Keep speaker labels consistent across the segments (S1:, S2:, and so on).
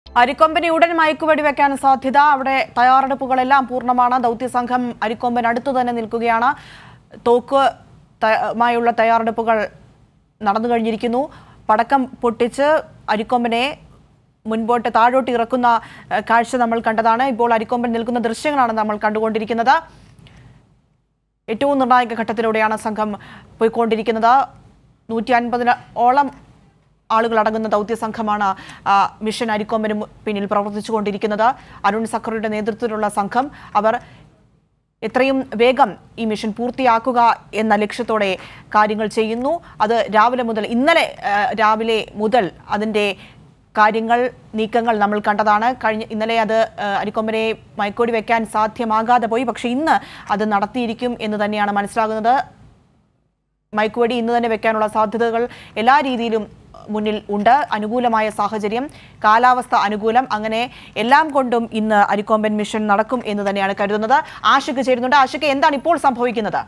S1: അരിക്കൊമ്പനെ ഉടൻ മയക്കുവെടി വെക്കാൻ സാധ്യത അവിടെ തയ്യാറെടുപ്പുകളെല്ലാം പൂർണ്ണമാണ് ദൗത്യസംഘം അരിക്കൊമ്പൻ അടുത്തു തന്നെ നിൽക്കുകയാണ് തോക്ക് ത- മായുള്ള തയ്യാറെടുപ്പുകൾ നടന്നു കഴിഞ്ഞിരിക്കുന്നു പടക്കം പൊട്ടിച്ച് അരിക്കൊമ്പനെ മുൻപോട്ട് താഴോട്ട് ഇറക്കുന്ന ഏഹ്, കാഴ്ച നമ്മൾ കണ്ടതാണ് ഇപ്പോൾ അരിക്കൊമ്പൻ നിൽക്കുന്ന ദൃശ്യങ്ങളാണ് നമ്മൾ കണ്ടുകൊണ്ടിരിക്കുന്നത് ഏറ്റവും നിർണായക ഘട്ടത്തിലൂടെയാണ് സംഘം പോയിക്കൊണ്ടിരിക്കുന്നത് നൂറ്റി അൻപതിന് ഓളം ആളുകൾ അടങ്ങുന്ന ദൗത്യ സംഘമാണ് ആ, മിഷൻ അരിക്കൊമ്പന് മു- പിന്നിൽ പ്രവർത്തിച്ചുകൊണ്ടിരിക്കുന്നത് അരുൺ സഖറിയുടെ നേതൃത്വത്തിലുള്ള സംഘം അവർ എത്രയും വേഗം ഈ മിഷൻ പൂർത്തിയാക്കുക എന്ന ലക്ഷ്യത്തോടെ കാര്യങ്ങൾ ചെയ്യുന്നു അത് രാവിലെ മുതൽ ഇന്നലെ ആ, രാവിലെ മുതൽ അതിൻ്റെ കാര്യങ്ങൾ നീക്കങ്ങൾ നമ്മൾ കണ്ടതാണ് കഴിഞ്ഞ ഇന്നലെ അത് ആ, അരിക്കൊമ്പനെ മയക്കോടി വെക്കാൻ സാധ്യമാകാതെ പോയി പക്ഷേ ഇന്ന് അത് നടത്തിയിരിക്കും എന്ന് തന്നെയാണ് മനസ്സിലാകുന്നത് മയക്കുവെടി ഇന്ന് തന്നെ വെക്കാനുള്ള സാധ്യതകൾ എല്ലാ രീതിയിലും മുന്നിൽ ഉണ്ട് അനുകൂലമായ സാഹചര്യം കാലാവസ്ഥ അനുകൂലം അങ്ങനെ എല്ലാം കൊണ്ടും ഇന്ന് അരിക്കൊമ്പൻ മിഷൻ നടക്കും എന്ന് തന്നെയാണ് കരുതുന്നത് ആശയ്ക്ക് ചേരുന്നുണ്ട് ആശയ്ക്ക് എന്താണ് ഇപ്പോൾ സംഭവിക്കുന്നത്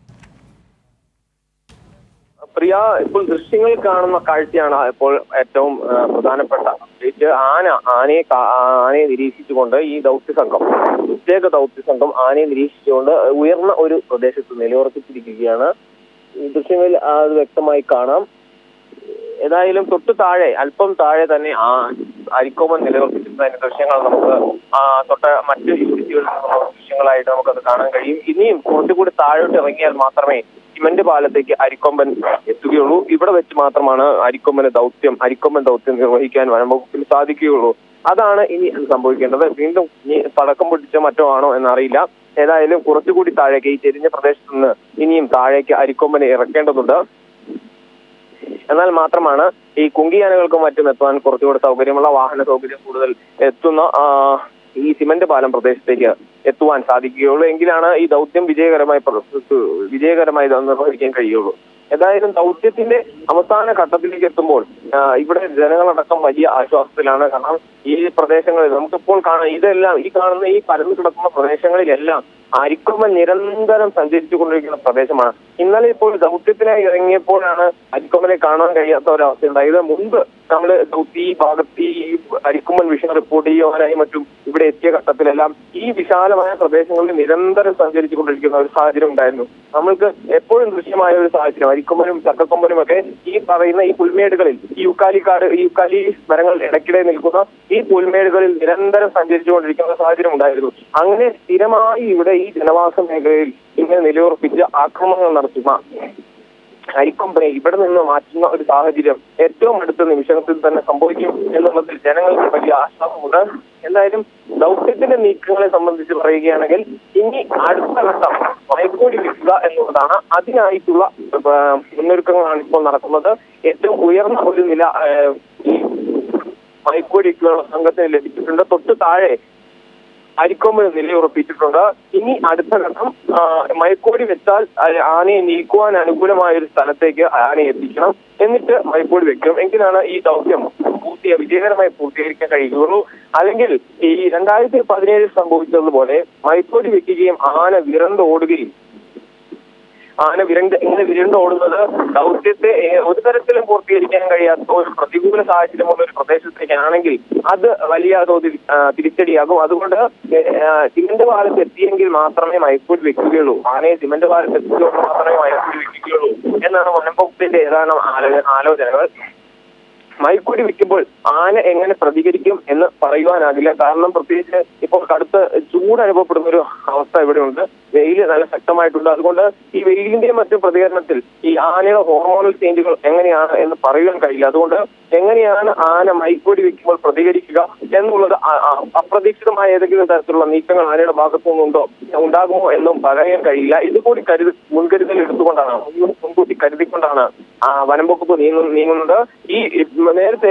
S2: പ്രിയ ഇപ്പോൾ ദൃശ്യങ്ങൾ കാണുന്ന കാഴ്ചയാണ് ഇപ്പോൾ ഏറ്റവും ആ, പ്രധാനപ്പെട്ട പ്രത്യേകിച്ച് ആന ആനയെ കാ- ആനയെ നിരീക്ഷിച്ചുകൊണ്ട് ഈ ദൗത്യ സംഘം പ്രത്യേക ദൗത്യ സംഘം ആനയെ നിരീക്ഷിച്ചുകൊണ്ട് ഉയർന്ന ഒരു പ്രദേശത്ത് നിലയുറപ്പിച്ചിരിക്കുകയാണ് ഈ ദൃശ്യങ്ങളിൽ ആ, അത് വ്യക്തമായി കാണാം ഏതായാലും തൊട്ട് താഴെ അല്പം താഴെ തന്നെ ആ അരിക്കോമൻ നിലനിർത്തിച്ചിരുന്നതിന്റെ ദൃശ്യങ്ങൾ നമുക്ക് ആ തൊട്ട് മറ്റ് യൂണിറ്റുകളിൽ നിന്നുള്ള ദൃശ്യങ്ങളായിട്ട് നമുക്കത് കാണാൻ കഴിയും ഇനിയും കുറച്ചുകൂടി താഴോട്ട് ഇറങ്ങിയാൽ മാത്രമേ സിമന്റ് പാലത്തേക്ക് അരിക്കൊമ്പൻ എത്തുകയുള്ളൂ ഇവിടെ വെച്ച് മാത്രമാണ് അരിക്കൊമ്പന് ദൗത്യം അരിക്കൊമ്പൻ ദൗത്യം നിർവഹിക്കാൻ വനംവകുപ്പിന് സാധിക്കുകയുള്ളൂ അതാണ് ഇനി സംഭവിക്കേണ്ടത് വീണ്ടും ഇനി പടക്കം പൊട്ടിച്ച മറ്റോ ആണോ എന്നറിയില്ല ഏതായാലും കുറച്ചുകൂടി താഴേക്ക് ഈ ചെരിഞ്ഞ പ്രദേശത്ത് നിന്ന് ഇനിയും താഴേക്ക് അരിക്കൊമ്പനെ ഇറക്കേണ്ടതുണ്ട് എന്നാൽ മാത്രമാണ് ഈ കുങ്കിയാനകൾക്കും മറ്റും എത്താൻ കുറച്ചുകൂടി സൗകര്യമുള്ള വാഹന സൗകര്യം കൂടുതൽ എത്തുന്ന ആ, ഈ സിമന്റ് പാലം പ്രദേശത്തേക്ക് എത്തുവാൻ സാധിക്കുകയുള്ളൂ എങ്കിലാണ് ഈ ദൗത്യം വിജയകരമായി പ്ര- വിജയകരമായി ഇത് നിർവഹിക്കാൻ കഴിയുള്ളൂ ഏതായാലും ദൗത്യത്തിന്റെ അവസാന ഘട്ടത്തിലേക്ക് എത്തുമ്പോൾ ആ, ഇവിടെ ജനങ്ങളടക്കം വലിയ ആശ്വാസത്തിലാണ് കാരണം ഈ പ്രദേശങ്ങളിൽ നമുക്കിപ്പോൾ കാണാം ഇതെല്ലാം ഈ കാണുന്ന ഈ പരന്നു കിടക്കുന്ന പ്രദേശങ്ങളിലെല്ലാം അരിക്കൊമ്പൻ നിരന്തരം സഞ്ചരിച്ചു കൊണ്ടിരിക്കുന്ന പ്രദേശമാണ് ഇന്നലെ ഇപ്പോൾ ദൗത്യത്തിനായി ഇറങ്ങിയപ്പോഴാണ് അരിക്കൊമ്പനെ കാണാൻ കഴിയാത്ത ഒരവസ്ഥ ഉണ്ടായത് മുമ്പ് നമ്മൾ ദൗത്യ ഈ ഭാഗത്ത് ഈ അരിക്കൊമ്പൻ വിഷയം റിപ്പോർട്ട് ചെയ്യുവാനായി മറ്റും ഇവിടെ എത്തിയ ഘട്ടത്തിലെല്ലാം ഈ വിശാലമായ പ്രദേശങ്ങളിൽ നിരന്തരം സഞ്ചരിച്ചു കൊണ്ടിരിക്കുന്ന ഒരു സാഹചര്യം ഉണ്ടായിരുന്നു നമ്മൾക്ക് എപ്പോഴും ദൃശ്യമായ ഒരു സാഹചര്യം അരിക്കൊമ്പനും ചക്കക്കൊമ്പനും ഒക്കെ ഈ പറയുന്ന ഈ പുൽമേടുകളിൽ ഈ യുക്കാലിക്കാട് ഈ യുക്കാലി മരങ്ങൾ ഇടയ്ക്കിടെ നിൽക്കുന്ന ഈ പുൽമേടുകളിൽ നിരന്തരം സഞ്ചരിച്ചു കൊണ്ടിരിക്കുന്ന സാഹചര്യം ഉണ്ടായിരുന്നു അങ്ങനെ സ്ഥിരമായി ഇവിടെ ഈ ജനവാസ മേഖലയിൽ ഇങ്ങനെ നിലയുറപ്പിച്ച് ആക്രമണങ്ങൾ നടത്തുന്ന അരിക്കൊമ്പനെ ഇവിടെ നിന്ന് മാറ്റുന്ന ഒരു സാഹചര്യം ഏറ്റവും അടുത്ത നിമിഷത്തിൽ തന്നെ സംഭവിക്കും എന്നുള്ളതിൽ ജനങ്ങൾക്ക് വലിയ ആശ്വാസമുണ്ട് എന്തായാലും ദൗത്യത്തിന്റെ നീക്കങ്ങളെ സംബന്ധിച്ച് പറയുകയാണെങ്കിൽ ഇനി അടുത്ത ഘട്ടം മയക്കോടി വെക്കുക എന്നുള്ളതാണ് അതിനായിട്ടുള്ള ആ, മുന്നൊരുക്കങ്ങളാണ് ഇപ്പോൾ നടക്കുന്നത് ഏറ്റവും ഉയർന്ന ഒരു നില ആ, ഈ മയക്കോടി വെക്കാനുള്ള സംഘത്തിന് ലഭിച്ചിട്ടുണ്ട് തൊട്ട് താഴെ അരിക്കൊമ്പിന് നിലയുറപ്പിച്ചിട്ടുണ്ട് ഇനി അടുത്ത ഘട്ടം ആ, മയക്കോടി വെച്ചാൽ ആ, ആനയെ നീക്കുവാൻ അനുകൂലമായ ഒരു സ്ഥലത്തേക്ക് ആനയെ എത്തിക്കണം എന്നിട്ട് മയക്കോടി വെക്കണം എങ്കിലാണ് ഈ ദൗത്യം പൂർത്തിയ വിജയകരമായി പൂർത്തീകരിക്കാൻ കഴിയുകയുള്ളൂ അല്ലെങ്കിൽ ഈ രണ്ടായിരത്തി പതിനേഴിൽ സംഭവിച്ചതുപോലെ മയക്കോടി വെക്കുകയും ആന വിരണ്ടോടുകയും ആന വിരണ്ട് ഇങ്ങനെ വിരണ്ടോടുന്നത് ദൗത്യത്തെ ഏ- ഒരു തരത്തിലും പൂർത്തീകരിക്കാൻ കഴിയാത്ത ഒരു പ്രതികൂല സാഹചര്യമുള്ള ഒരു പ്രദേശത്തേക്കാണെങ്കിൽ അത് വലിയ തോതിൽ ആ, തിരിച്ചടിയാകും അതുകൊണ്ട് ഏ, ആ, സിമന്റ് പാലത്ത് എത്തിയെങ്കിൽ മാത്രമേ മയക്കൂടി വെക്കുകയുള്ളൂ ആനയെ സിമന്റ് പാലത്ത് എത്തിച്ചുകൊണ്ട് മാത്രമേ മയക്കൂടി വെക്കുകയുള്ളൂ എന്നാണ് വനംവകുപ്പിന്റെ ഏതാനും ആലോ- ആലോചനകൾ മയക്കൂടി വെക്കുമ്പോൾ ആന എങ്ങനെ പ്രതികരിക്കും എന്ന് പറയുവാനാകില്ല കാരണം പ്രത്യേകിച്ച് ഇപ്പോൾ കടുത്ത ചൂട് അനുഭവപ്പെടുന്ന ഒരു അവസ്ഥ ഇവിടെയുണ്ട് വെയിൽ നല്ല ശക്തമായിട്ടുണ്ട് അതുകൊണ്ട് ഈ വെയിലിന്റെ മറ്റു പ്രതികരണത്തിൽ ഈ ആനയുടെ ഹോർമോണൽ ചേഞ്ചുകൾ എങ്ങനെയാണ് എന്ന് പറയുവാൻ കഴിയില്ല അതുകൊണ്ട് എങ്ങനെയാണ് ആന മൈക്കോടി വെക്കുമ്പോൾ പ്രതികരിക്കുക എന്നുള്ളത് അ- അ- അപ്രതീക്ഷിതമായ ഏതെങ്കിലും തരത്തിലുള്ള നീക്കങ്ങൾ ആനയുടെ ഭാഗത്തു നിന്നുണ്ടോ ഉണ്ടാകുമോ എന്നും പറയാൻ കഴിയില്ല ഇതുകൂടി കരുതി മുൻകരുതൽ എടുത്തുകൊണ്ടാണ് മുൻകൂട്ടി കരുതിക്കൊണ്ടാണ് ആ വനം വകുപ്പ് നീങ്ങു- നീങ്ങുന്നത് ഈ നേരത്തെ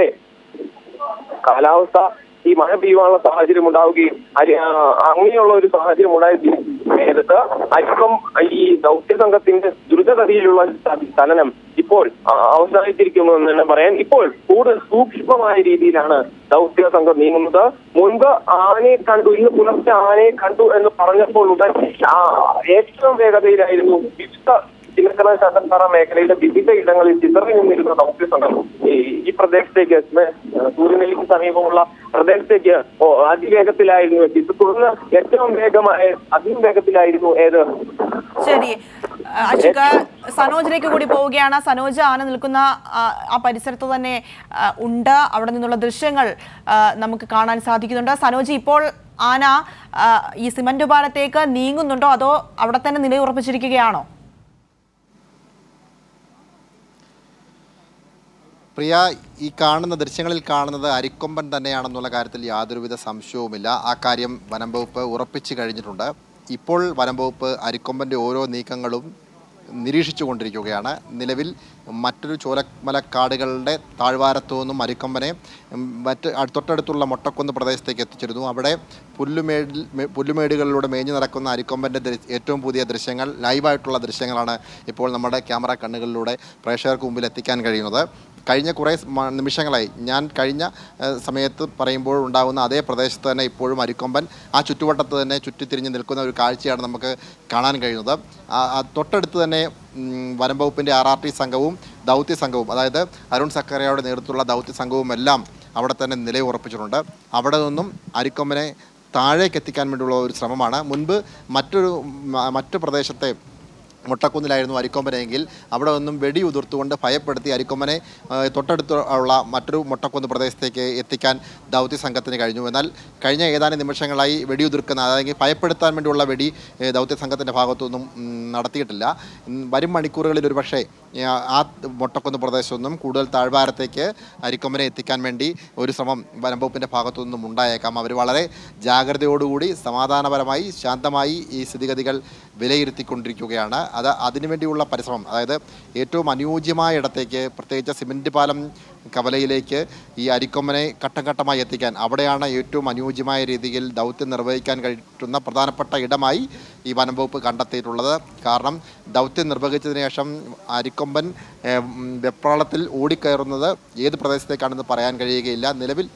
S2: കാലാവസ്ഥ ഈ മഴ പെയ്യുവാനുള്ള സാഹചര്യം ഉണ്ടാവുകയും അരി- ആ, അങ്ങനെയുള്ള ഒരു സാഹചര്യം ഉണ്ടായ നേരത്ത് അരിക്കം ഈ ദൗത്യ സംഘത്തിന്റെ ദ്രുതഗതിയിലുള്ള ച- ചലനം ഇപ്പോൾ ആ, അവസാനിച്ചിരിക്കുന്നു എന്ന് തന്നെ പറയാൻ ഇപ്പോൾ കൂടുതൽ സൂക്ഷ്മമായ രീതിയിലാണ് ദൗത്യ സംഘം നീങ്ങുന്നത് മുൻപ് ആനയെ കണ്ടു ഇന്ന് പുലർച്ചെ ആനയെ കണ്ടു എന്ന് പറഞ്ഞപ്പോൾ ഉടൻ ആ, ഏറ്റവും വേഗതയിലായിരുന്നു വിവിധ ചിലക്കര ശാസൻപാറ മേഖലയിലെ വിവിധ ഇടങ്ങളിൽ ചിതറി നിന്നിരുന്ന ദൗത്യ സംഘം ഈ ഈ പ്രദേശത്തേക്ക് സ്മ- സൂര്യനെല്ലിക്ക് സമീപമുള്ള പ്രദേശത്തേക്ക് ഓ, അതിവേഗത്തിലായിരുന്നു എത്തിയത് തുടർന്ന് ഏറ്റവും വേഗമായ അതിവേഗത്തിലായിരുന്നു ഏത്
S1: ശരി ആ, അശോക സനോജിലേക്ക് കൂടി പോവുകയാണ് സനോജ് ആന നിൽക്കുന്ന ആ, ആ പരിസരത്ത് തന്നെ ആ, ഉണ്ട് അവിടെ നിന്നുള്ള ദൃശ്യങ്ങൾ ആ, നമുക്ക് കാണാൻ സാധിക്കുന്നുണ്ട് സനോജ് ഇപ്പോൾ ആന ആ, ഈ സിമന്റ് പാലത്തേക്ക് നീങ്ങുന്നുണ്ടോ അതോ അവിടെ തന്നെ നിലയുറപ്പിച്ചിരിക്കുകയാണോ
S3: പ്രിയ ഈ കാണുന്ന ദൃശ്യങ്ങളിൽ കാണുന്നത് അരിക്കൊമ്പൻ തന്നെയാണെന്നുള്ള കാര്യത്തിൽ യാതൊരുവിധ സംശയവുമില്ല ആ കാര്യം വനം വകുപ്പ് ഉറപ്പിച്ചു കഴിഞ്ഞിട്ടുണ്ട് ഇപ്പോൾ വനം വകുപ്പ് അരിക്കൊമ്പൻ്റെ ഓരോ നീക്കങ്ങളും നിരീക്ഷിച്ചു കൊണ്ടിരിക്കുകയാണ് നിലവിൽ മറ്റൊരു ചോലമലക്കാടുകളുടെ താഴ്വാരത്തു നിന്നും അരിക്കൊമ്പനെ ഉം, മറ്റ് അ- തൊട്ടടുത്തുള്ള മൊട്ടക്കുന്ന് പ്രദേശത്തേക്ക് എത്തിച്ചിരുന്നു അവിടെ പുല്ലുമേടിൽ മേ- പുല്ലുമേടുകളിലൂടെ മേഞ്ഞു നടക്കുന്ന അരിക്കൊമ്പൻ്റെ ദൃ- ഏറ്റവും പുതിയ ദൃശ്യങ്ങൾ ലൈവായിട്ടുള്ള ദൃശ്യങ്ങളാണ് ഇപ്പോൾ നമ്മുടെ ക്യാമറ കണ്ണുകളിലൂടെ പ്രേക്ഷകർക്ക് മുമ്പിൽ എത്തിക്കാൻ കഴിയുന്നത് കഴിഞ്ഞ കുറേ സ് മ- നിമിഷങ്ങളായി ഞാൻ കഴിഞ്ഞ ഏഹ്, സമയത്ത് പറയുമ്പോൾ ഉണ്ടാകുന്ന അതേ പ്രദേശത്ത് തന്നെ ഇപ്പോഴും അരിക്കൊമ്പൻ ആ ചുറ്റുവട്ടത്ത് തന്നെ ചുറ്റിത്തിരിഞ്ഞ് നിൽക്കുന്ന ഒരു കാഴ്ചയാണ് നമുക്ക് കാണാൻ കഴിയുന്നത് ആ- ആ തൊട്ടടുത്ത് തന്നെ ഉം, വനം വകുപ്പിൻ്റെ ആർ ആർ ടി സംഘവും ദൗത്യ സംഘവും അതായത് അരുൺ സക്കറിയയുടെ നേതൃത്വത്തിലുള്ള ദൗത്യ സംഘവും എല്ലാം അവിടെ തന്നെ നിലയുറപ്പിച്ചിട്ടുണ്ട് അവിടെ നിന്നും അരിക്കൊമ്പനെ താഴേക്ക് എത്തിക്കാൻ വേണ്ടിയുള്ള ഒരു ശ്രമമാണ് മുൻപ് മറ്റൊരു മ- മറ്റു പ്രദേശത്തെ മുട്ടക്കുന്നിലായിരുന്നു അരിക്കൊമ്പനെങ്കിൽ അവിടെ നിന്നും വെടി ഉതിർത്തുകൊണ്ട് ഭയപ്പെടുത്തി അരിക്കൊമ്പനെ ആ, തൊട്ടടുത്ത് ഉള്ള മറ്റൊരു മുട്ടക്കുന്ന് പ്രദേശത്തേക്ക് എത്തിക്കാൻ ദൗത്യ സംഘത്തിന് കഴിഞ്ഞു എന്നാൽ കഴിഞ്ഞ ഏതാനും നിമിഷങ്ങളായി വെടിയുതിർക്കുന്ന അതായത് ഭയപ്പെടുത്താൻ വേണ്ടിയുള്ള വെടി ഏ, ദൗത്യ സംഘത്തിൻ്റെ ഭാഗത്തുനിന്നും ഉം, നടത്തിയിട്ടില്ല ഉം, വരും മണിക്കൂറുകളിൽ ഒരു പക്ഷേ ആ മുട്ടക്കുന്ന് പ്രദേശത്തു നിന്നും കൂടുതൽ താഴ്വാരത്തേക്ക് അരിക്കൊമ്പനെ എത്തിക്കാൻ വേണ്ടി ഒരു ശ്രമം വനം വകുപ്പിൻ്റെ ഭാഗത്തു നിന്നും ഉണ്ടായേക്കാം അവർ വളരെ ജാഗ്രതയോടുകൂടി സമാധാനപരമായി ശാന്തമായി ഈ സ്ഥിതിഗതികൾ വിലയിരുത്തിക്കൊണ്ടിരിക്കുകയാണ് അത് അതിനുവേണ്ടിയുള്ള പരിശ്രമം അതായത് ഏറ്റവും അനുയോജ്യമായ ഇടത്തേക്ക് പ്രത്യേകിച്ച് സിമൻറ്റ് പാലം കവലയിലേക്ക് ഈ അരിക്കൊമ്പനെ ഘട്ടം ഘട്ടമായി എത്തിക്കാൻ അവിടെയാണ് ഏറ്റവും അനുയോജ്യമായ രീതിയിൽ ദൗത്യം നിർവഹിക്കാൻ കഴിയുന്ന പ്രധാനപ്പെട്ട ഇടമായി ഈ വനം വകുപ്പ് കണ്ടെത്തിയിട്ടുള്ളത് കാരണം ദൗത്യം നിർവഹിച്ചതിന് ശേഷം അരിക്കൊമ്പൻ ഏഹ്, ഉം, വെപ്രാളത്തിൽ ഓടിക്കയറുന്നത് ഏത് പ്രദേശത്തേക്കാണെന്ന് പറയാൻ കഴിയുകയില്ല നിലവിൽ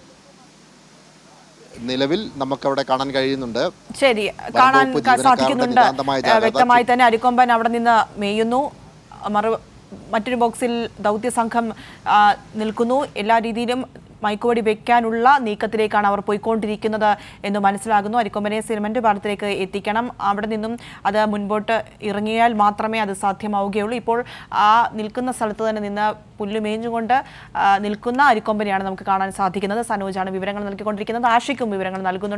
S3: നിലവിൽ നമുക്കവിടെ കാണാൻ കഴിയുന്നുണ്ട്
S1: ശരി കാണാൻ
S3: വകുപ്പ്
S1: ക-
S3: ജീവനക്കാരുടെ
S1: സാധിക്കുന്നുണ്ട്
S3: നിതാന്തമായ
S1: ഏഹ്,
S3: ജാഗ്രത.
S1: വ്യക്തമായി തന്നെ അരിക്കൊമ്പൻ അവിടെ നിന്ന് മേയുന്നു മറു മറ്റൊരു ബോക്സിൽ ദൗത്യ സംഘം ആ, നിൽക്കുന്നു എല്ലാ രീതിയിലും മയക്കുവടി വെക്കാനുള്ള നീക്കത്തിലേക്കാണ് അവർ പോയിക്കൊണ്ടിരിക്കുന്നത് എന്ന് മനസ്സിലാകുന്നു അരിക്കൊമ്പനെ സിമെന്റ് പാലത്തിലേക്ക് എത്തിക്കണം അവിടെ നിന്നും അത് മുൻപോട്ട് ഇറങ്ങിയാൽ മാത്രമേ അത് സാധ്യമാവുകയുള്ളൂ ഇപ്പോൾ ആ നിൽക്കുന്ന സ്ഥലത്ത് തന്നെ നിന്ന് പുല്ല് മേഞ്ഞുകൊണ്ട് ആ, നിൽക്കുന്ന അരിക്കൊമ്പനെയാണ് നമുക്ക് കാണാൻ സാധിക്കുന്നത് സനോജാണ് വിവരങ്ങൾ നൽകിക്കൊണ്ടിരിക്കുന്നത് ആഷിക്കും വിവരങ്ങൾ നൽകുന്നുണ്ട്